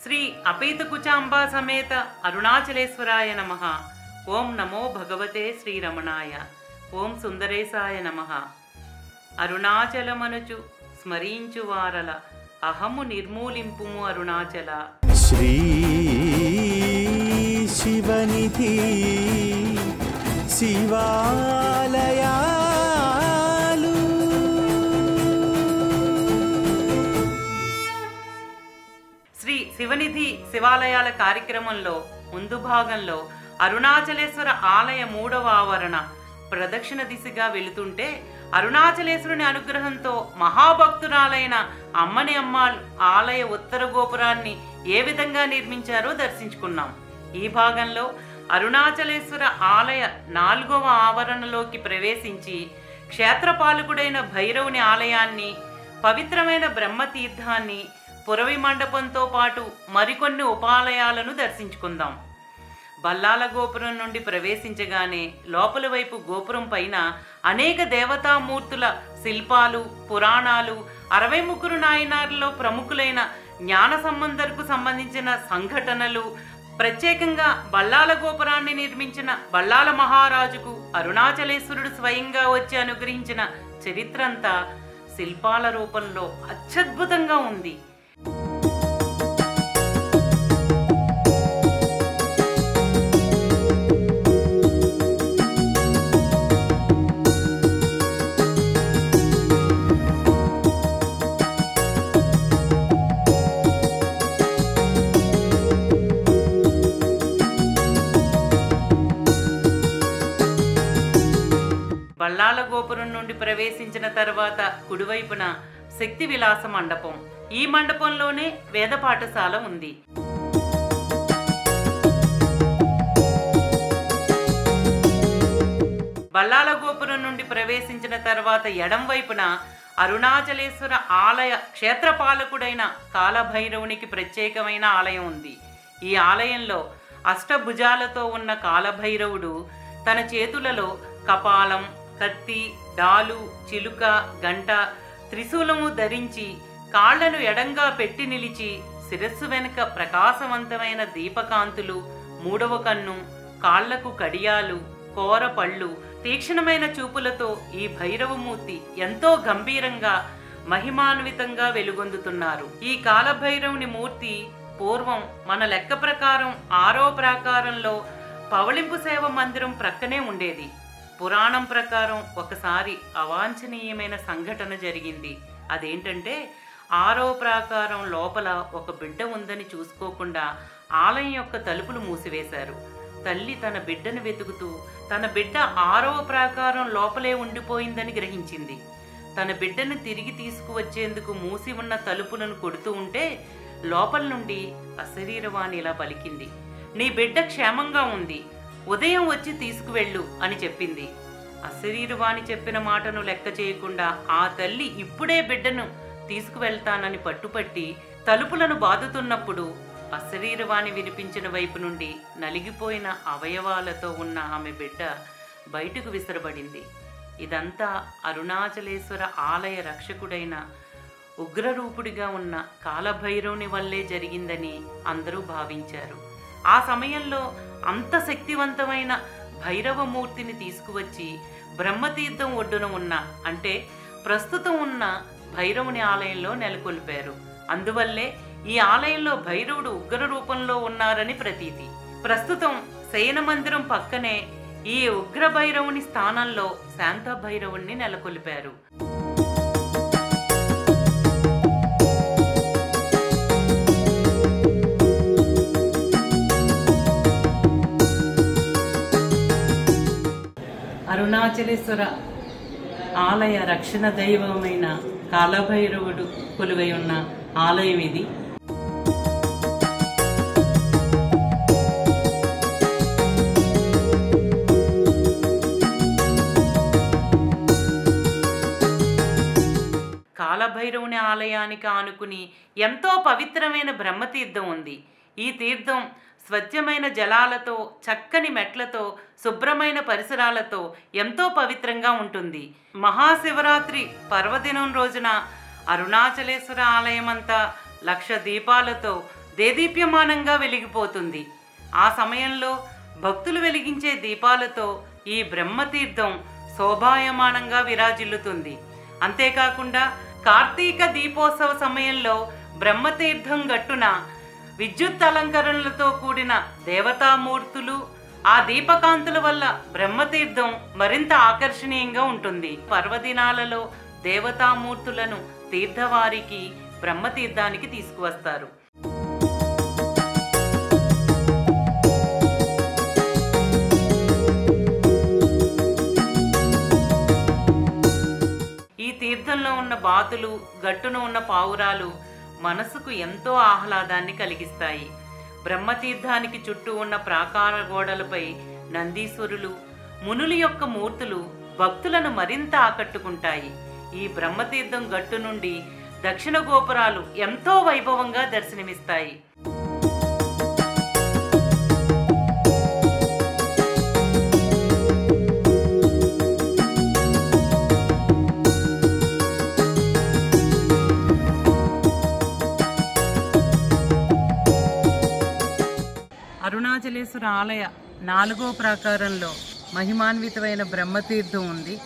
శ్రీ అపేతకుచాంబా సమేత అరుణాచలేశ్వరాయ నమ ఓం నమో భగవతే శ్రీరమణాయ ఓం సుందరేశాయ నమ అరుణాచలమనుచు స్మరించు వారల అహము నిర్మూలింపుము అరుణాచల శ్రీ శివనిధి శివాలయాలు శ్రీ శివనిధి శివాలయాల కార్యక్రమంలో ముందు భాగంలో అరుణాచలేశ్వర ఆలయ మూడవ ఆవరణ ప్రదక్షిణ దిశగా వెళుతుంటే అరుణాచలేశ్వరుని అనుగ్రహంతో మహాభక్తురాలైన అమ్మని అమ్మాள் ఆలయ ఉత్తర గోపురాన్ని ఏ విధంగా నిర్మించారో దర్శించుకున్నాం ఈ భాగంలో అరుణాచలేశ్వర ఆలయ నాలుగవ ఆవరణలోకి ప్రవేశించి క్షేత్రపాలకుడైన భైరవుని ఆలయాన్ని పవిత్రమైన బ్రహ్మతీర్థాన్ని పురవి మండపంతో పాటు మరికొన్ని ఉపాలయాలను దర్శించుకుందాం బల్లాల గోపురం నుండి ప్రవేశించగానే లోపల వైపు గోపురం పైన అనేక దేవతామూర్తుల శిల్పాలు పురాణాలు అరవై ముగ్గురు నాయనార్లలో ప్రముఖులైన జ్ఞాన సంబంధర్కు సంబంధించిన సంఘటనలు ప్రత్యేకంగా బల్లాల గోపురాన్ని నిర్మించిన బల్లాల మహారాజుకు అరుణాచలేశ్వరుడు స్వయంగా వచ్చి అనుగ్రహించిన చరిత్ర అంతా శిల్పాల రూపంలో అత్యద్భుతంగా ఉంది బల్లాల గోపురం నుండి ప్రవేశించిన తర్వాత కుడివైపున శక్తి విలాస మండపం ఈ మండపంలోనే వేద పాఠశాల ఉంది బల్లాల గోపురం నుండి ప్రవేశించిన తర్వాత ఎడం వైపున అరుణాచలేశ్వర ఆలయ క్షేత్రపాలకుడైన కాలభైరవునికి ప్రత్యేకమైన ఆలయం ఉంది ఈ ఆలయంలో అష్టభుజాలతో ఉన్న కాలభైరవుడు తన చేతులలో కపాలం కత్తి డాలు చిలుక గంట త్రిశూలము ధరించి కాళ్లను ఎడంగా పెట్టి నిలిచి శిరస్సు వెనుక ప్రకాశవంతమైన దీపకాంతులు మూడవ కన్ను కాళ్లకు కడియాలు కోర పళ్ళు తీక్షణమైన చూపులతో ఈ భైరవమూర్తి ఎంతో గంభీరంగా మహిమాన్వితంగా వెలుగొందుతున్నారు ఈ కాలభైరవుని మూర్తి పూర్వం మన లెక్క ప్రకారం ఆరో ప్రాకారంలో పవళింపు సేవ మందిరం ప్రక్కనే ఉండేది పురాణం ప్రకారం ఒకసారి అవాంఛనీయమైన సంఘటన జరిగింది అదేంటంటే ఆరో ప్రాకారం లోపల ఒక బిడ్డ ఉందని చూసుకోకుండా ఆలయం యొక్క తలుపులు మూసివేశారు తల్లి తన బిడ్డను వెతుకుతూ తన బిడ్డ ఆరో ప్రాకారం లోపలే ఉండిపోయిందని గ్రహించింది తన బిడ్డను తిరిగి తీసుకువచ్చేందుకు మూసి ఉన్న తలుపులను కొడుతూ ఉంటే లోపల నుండి అశరీరవాణి ఇలా పలికింది నీ బిడ్డ క్షేమంగా ఉంది ఉదయం వచ్చి తీసుకువెళ్ళు అని చెప్పింది అశరీరవాణి చెప్పిన మాటను లెక్క చేయకుండా ఆ తల్లి ఇప్పుడే బిడ్డను తీసుకువెళ్తానని పట్టుపట్టి తలుపులను బాదుతున్నప్పుడు అశరీరవాణి వినిపించిన వైపు నుండి నలిగిపోయిన అవయవాలతో ఉన్న ఆమె బిడ్డ బయటకు విసరబడింది ఇదంతా అరుణాచలేశ్వర ఆలయ రక్షకుడైన ఉగ్రరూపుడిగా ఉన్న కాలభైరవుని వల్లే జరిగిందని అందరూ భావించారు ఆ సమయంలో అంత శక్తివంతమైన భైరవమూర్తిని తీసుకువచ్చి బ్రహ్మతీర్థం ఒడ్డున ఉన్న అంటే ప్రస్తుతం ఉన్న భైరవుని ఆలయంలో నెలకొల్పారు అందువల్లే ఈ ఆలయంలో భైరవుడు ఉగ్ర రూపంలో ఉన్నారని ప్రతీతి ప్రస్తుతం శయన మందిరం పక్కనే ఈ ఉగ్ర భైరవుని స్థానంలో శాంత భైరవుణ్ణి నెలకొల్పారు అరుణాచలేశ్వర ఆలయ రక్షణ దైవమైన కాలభైరవుడు కొలువై ఉన్న ఆలయం ఇది కాలభైరవుని ఆలయానికి ఆనుకుని ఎంతో పవిత్రమైన బ్రహ్మతీర్థం ఉంది ఈ తీర్థం స్వచ్ఛమైన జలాలతో చక్కని మెట్లతో శుభ్రమైన పరిసరాలతో ఎంతో పవిత్రంగా ఉంటుంది మహాశివరాత్రి పర్వదినం రోజున అరుణాచలేశ్వర ఆలయం అంతా లక్ష దీపాలతో దేదీప్యమానంగా వెలిగిపోతుంది ఆ సమయంలో భక్తులు వెలిగించే దీపాలతో ఈ బ్రహ్మతీర్థం శోభాయమానంగా విరాజిల్లుతుంది అంతేకాకుండా కార్తీక దీపోత్సవ సమయంలో బ్రహ్మతీర్థం గట్టున విద్యుత్ అలంకరణలతో కూడిన దేవతామూర్తులు ఆ దీపకాంతుల వల్ల బ్రహ్మతీర్థం మరింత ఆకర్షణీయంగా ఉంటుంది పర్వదినాలలో దేవతామూర్తులను తీర్థవారికి బ్రహ్మతీర్థానికి తీసుకువస్తారు ఈ తీర్థంలో ఉన్న బాతులు గట్టున ఉన్న పావురాలు మనసుకు ఎంతో ఆహ్లాదాన్ని కలిగిస్తాయి బ్రహ్మతీర్థానికి చుట్టూ ఉన్న ప్రాకార గోడలపై నందీశ్వరులు మునుల యొక్క మూర్తులు భక్తులను మరింత ఆకట్టుకుంటాయి ఈ బ్రహ్మతీర్థం గట్టు నుండి దక్షిణ గోపురాలు ఎంతో వైభవంగా దర్శనమిస్తాయి అరుణాచలేశ్వర ఆలయ నాలుగో ప్రాకారంలో మహిమాన్వితమైన బ్రహ్మతీర్థం ఉంది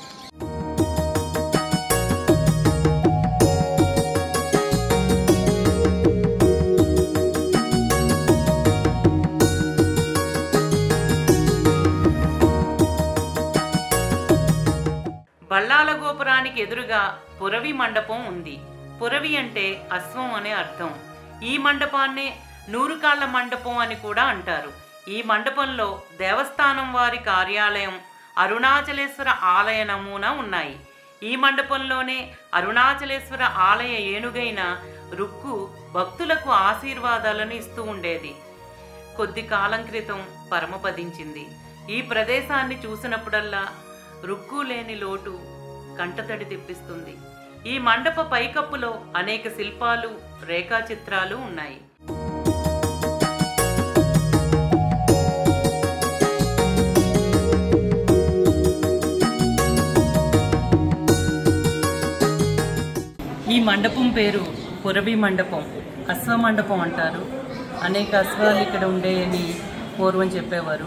బళ్ళాల గోపురానికి ఎదురుగా పురవి మండపం ఉంది పురవి అంటే అశ్వం అనే అర్థం ఈ మండపాన్నే నూరుకాళ్ల మండపం అని కూడా అంటారు ఈ మండపంలో దేవస్థానం వారి కార్యాలయం అరుణాచలేశ్వర ఆలయ నమూనా ఉన్నాయి ఈ మండపంలోనే అరుణాచలేశ్వర ఆలయ ఏనుగైన రుక్కు భక్తులకు ఆశీర్వాదాలను ఇస్తూ ఉండేది కొద్ది కాలం క్రితం పరమపదించింది ఈ ప్రదేశాన్ని చూసినప్పుడల్లా రుక్కు లేని లోటు కంటతడి తెప్పిస్తుంది ఈ మండప పైకప్పులో అనేక శిల్పాలు రేఖాచిత్రాలు ఉన్నాయి ఈ మండపం పేరు పురబి మండపం అశ్వ మండపం అంటారు అనేక అశ్వాలు ఇక్కడ ఉండేయని పూర్వం చెప్పేవారు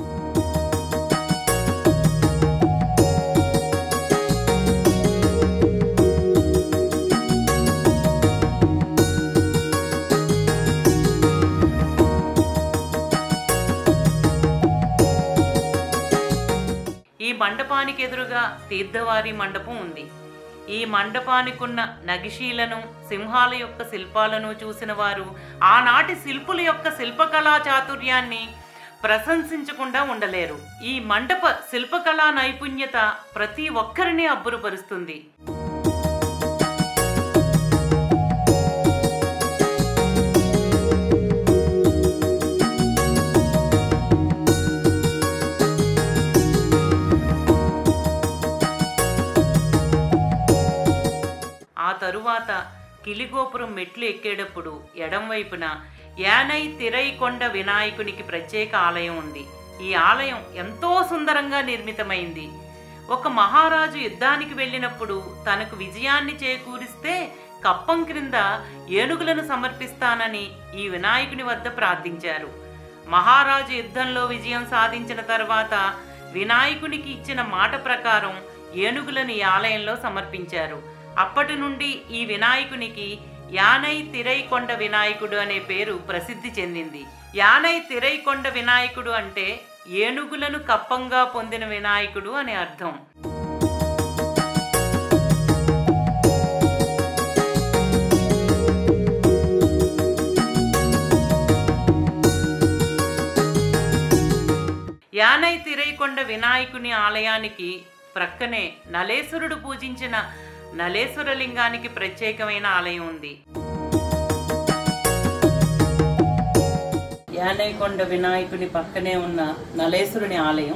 ఈ మండపానికి ఎదురుగా తీర్థవారి మండపం ఉంది ఈ మండపానికున్న నగిశీలను సింహాల యొక్క శిల్పాలను చూసిన వారు ఆనాటి శిల్పుల యొక్క శిల్పకళా చాతుర్యాన్ని ప్రశంసించకుండా ఉండలేరు ఈ మండప శిల్పకళా నైపుణ్యత ప్రతి ఒక్కరిని అబ్బురుపరుస్తుంది ఆ తరువాత కిలిగోపురం మెట్లు ఎక్కేటప్పుడు ఎడం వైపున యానై తిరైకొండ వినాయకునికి ప్రత్యేక ఆలయం ఉంది ఈ ఆలయం ఎంతో సుందరంగా నిర్మితమైంది ఒక మహారాజు యుద్ధానికి వెళ్ళినప్పుడు తనకు విజయాన్ని చేకూరిస్తే కప్పం క్రింద ఏనుగులను సమర్పిస్తానని ఈ వినాయకుని వద్ద ప్రార్థించారు మహారాజు యుద్ధంలో విజయం సాధించిన తర్వాత వినాయకునికి ఇచ్చిన మాట ప్రకారం ఏనుగులను ఈ ఆలయంలో సమర్పించారు అప్పటి నుండి ఈ వినాయకునికి యానై తిరైకొండ వినాయకుడు అనే పేరు ప్రసిద్ధి చెందింది యానై తిరైకొండ వినాయకుడు అంటే ఏనుగులను కప్పంగా పొందిన వినాయకుడు అనే అర్థం యానై తిరైకొండ వినాయకుని ఆలయానికి ప్రక్కనే నలేశ్వరుడు పూజించిన నలేశ్వర లింగానికి ప్రత్యేకమైన ఆలయం ఉంది యానైకొండ వినాయకుని పక్కనే ఉన్న నలేశ్వరుని ఆలయం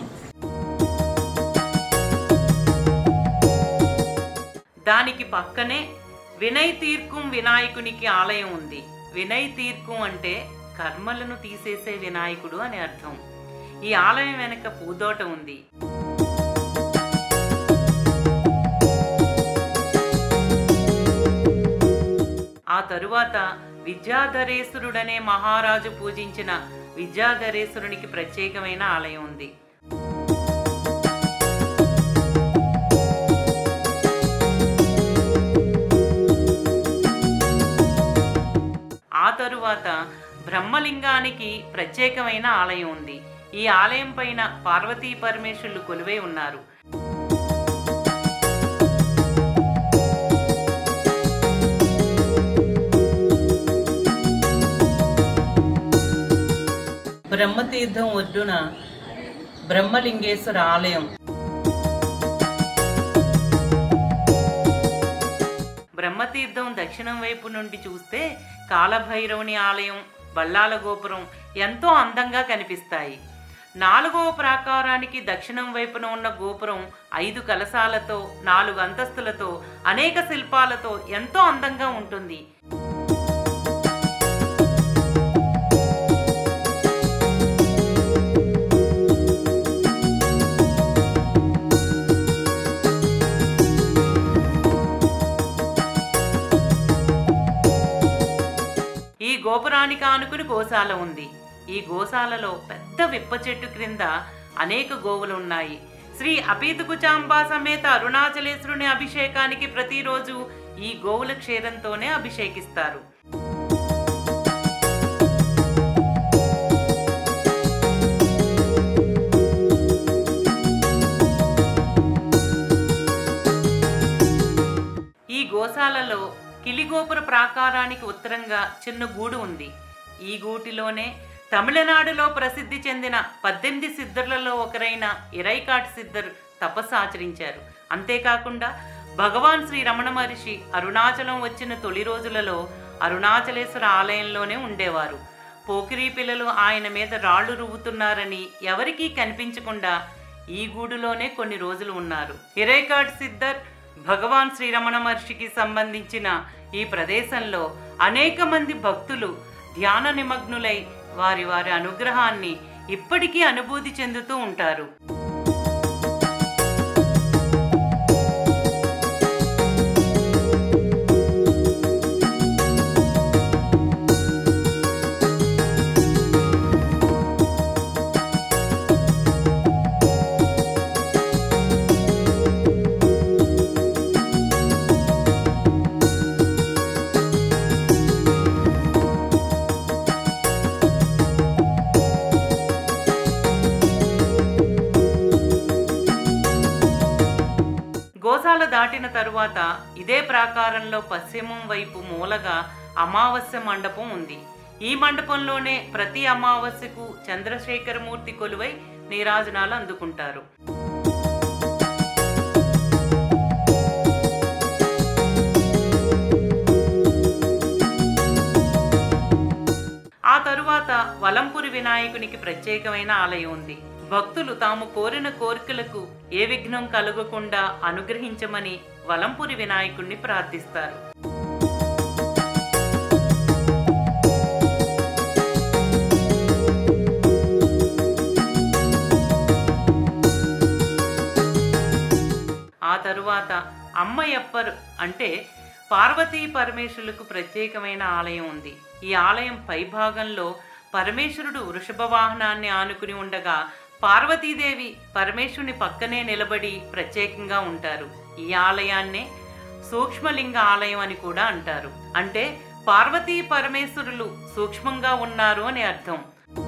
దానికి పక్కనే వినయ్ తీర్కుం వినాయకునికి ఆలయం ఉంది వినయ్ తీర్కుం అంటే కర్మలను తీసేసే వినాయకుడు అని అర్థం ఈ ఆలయం వెనక పూదోట ఉంది ఆ తరువాత విద్యాధరేశ్వరుడనే మహారాజు పూజించిన విద్యాధరేశ్వరునికి ప్రత్యేకమైన ఆలయం ఉంది ఆ తరువాత బ్రహ్మలింగానికి ప్రత్యేకమైన ఆలయం ఉంది ఈ ఆలయం పైన పార్వతీ పరమేశ్వరులు కొలువై ఉన్నారు బ్రహ్మతీర్థం ఒడ్డున బ్రహ్మలింగేశ్వర ఆలయం బ్రహ్మతీర్థం దక్షిణం వైపు నుండి చూస్తే కాలభైరవుని ఆలయం బల్లాల గోపురం ఎంతో అందంగా కనిపిస్తాయి నాలుగవ ప్రాకారానికి దక్షిణం వైపున ఉన్న గోపురం ఐదు కలశాలతో నాలుగు అంతస్తులతో అనేక శిల్పాలతో ఎంతో అందంగా ఉంటుంది ఈ గోపురానికి ఆనుకుని గోశాల ఉంది ఈ గోశాలలో పెద్ద విప్ప చెట్టు క్రింద అనేక గోవులు ఉన్నాయి శ్రీ అపీతుకుచాంబా సమేత అరుణాచలేశ్వరుని అభిషేకానికి ప్రతిరోజు ఈ గోవుల క్షీరంతోనే అభిషేకిస్తారు ఈ గోశాలలో కిలిగోపుర ప్రాకారానికి ఉత్తరంగా చిన్న గూడు ఉంది ఈ గూటిలోనే తమిళనాడులో ప్రసిద్ధి చెందిన పద్దెనిమిది సిద్ధర్లలో ఒకరైన ఇరైకాట్ సిద్ధర్ తపస్సు ఆచరించారు అంతేకాకుండా భగవాన్ శ్రీ రమణ మహర్షి అరుణాచలం వచ్చిన తొలి రోజులలో అరుణాచలేశ్వర ఆలయంలోనే ఉండేవారు పోకిరీ పిల్లలు ఆయన మీద రాళ్లు రువ్వుతున్నారని ఎవరికీ కనిపించకుండా ఈ గూడులోనే కొన్ని రోజులు ఉన్నారు హిరైకాట్ సిద్ధర్ భగవాన్ శ్రీరమణ మహర్షికి సంబంధించిన ఈ ప్రదేశంలో అనేక మంది భక్తులు ధ్యాన నిమగ్నులై వారి వారి అనుగ్రహాన్ని ఇప్పటికీ అనుభూతి చెందుతూ ఉంటారు గోశాల దాటిన తరువాత ఇదే ప్రాకారంలో పశ్చిమం వైపు మూలగా అమావాస్య మండపం ఉంది ఈ మండపంలోనే ప్రతి అమావాస్యకు చంద్రశేఖరమూర్తి కొలువై నీరాజనాలు అందుకుంటారు ఆ తరువాత వలంపురి వినాయకునికి ప్రత్యేకమైన ఆలయం ఉంది భక్తులు తాము కోరిన కోరికలకు ఏ విఘ్నం కలగకుండా అనుగ్రహించమని వలంపురి వినాయకుణ్ణి ప్రార్థిస్తారు ఆ తరువాత అమ్మయప్పర్ అంటే పార్వతీ పరమేశ్వరులకు ప్రత్యేకమైన ఆలయం ఉంది ఈ ఆలయం పైభాగంలో పరమేశ్వరుడు వృషభ వాహనాన్ని ఆనుకుని ఉండగా పార్వతీదేవి పరమేశ్వరుని పక్కనే నిలబడి ప్రత్యేకంగా ఉంటారు ఈ ఆలయాన్నే సూక్ష్మలింగ ఆలయం అని కూడా అంటారు అంటే పార్వతీ పరమేశ్వరులు సూక్ష్మంగా ఉన్నారు అని అర్థం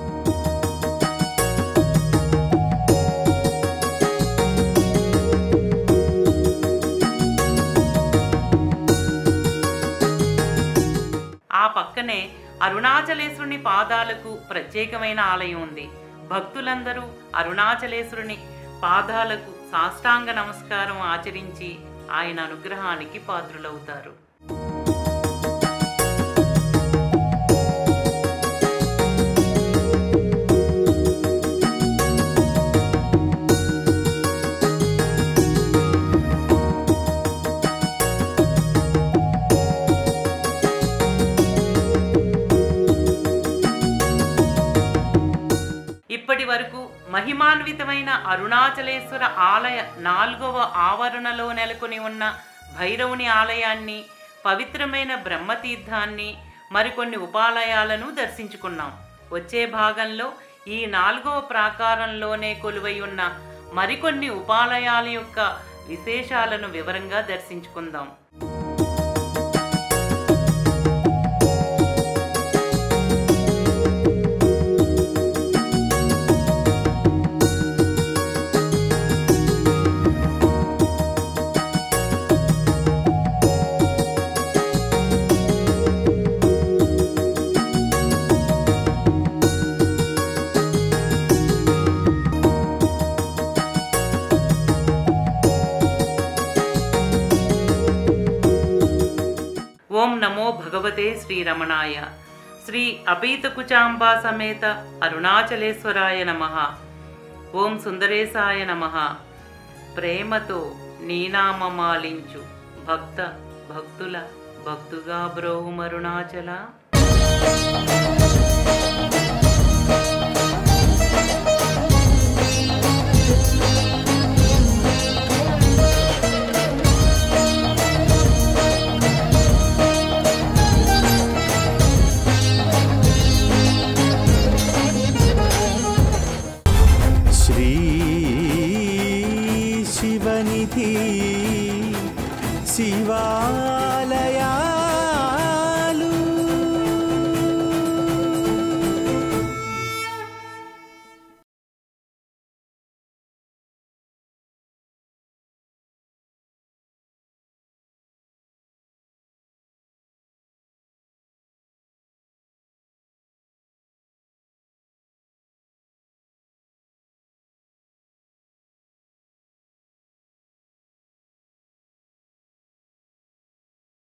ఆ పక్కనే అరుణాచలేశ్వరుని పాదాలకు ప్రత్యేకమైన ఆలయం ఉంది భక్తులందరూ అరుణాచలేశ్వరుని పాదాలకు సాష్టాంగ నమస్కారం ఆచరించి ఆయన అనుగ్రహానికి పాత్రులవుతారు ఇప్పటి వరకు మహిమాన్వితమైన అరుణాచలేశ్వర ఆలయ నాలుగవ ఆవరణలో నెలకొని ఉన్న భైరవుని ఆలయాన్ని పవిత్రమైన బ్రహ్మతీర్థాన్ని మరికొన్ని ఉపాలయాలను దర్శించుకున్నాం వచ్చే భాగంలో ఈ నాలుగవ ప్రాకారంలోనే కొలువై ఉన్న మరికొన్ని ఉపాలయాల యొక్క విశేషాలను వివరంగా దర్శించుకుందాం ఓం నమో భగవతే శ్రీరమణాయ శ్రీ అపీతకుచాంబా సమేత అరుణాచలేశ్వరాయ నమ ఓం సుందరేశాయ నమ ప్రేమతో నీనామమాలించు భక్త భక్తుల భక్తుగా బ్రోహుమరుణాచల శ్రీ శివనిధి శివాలయా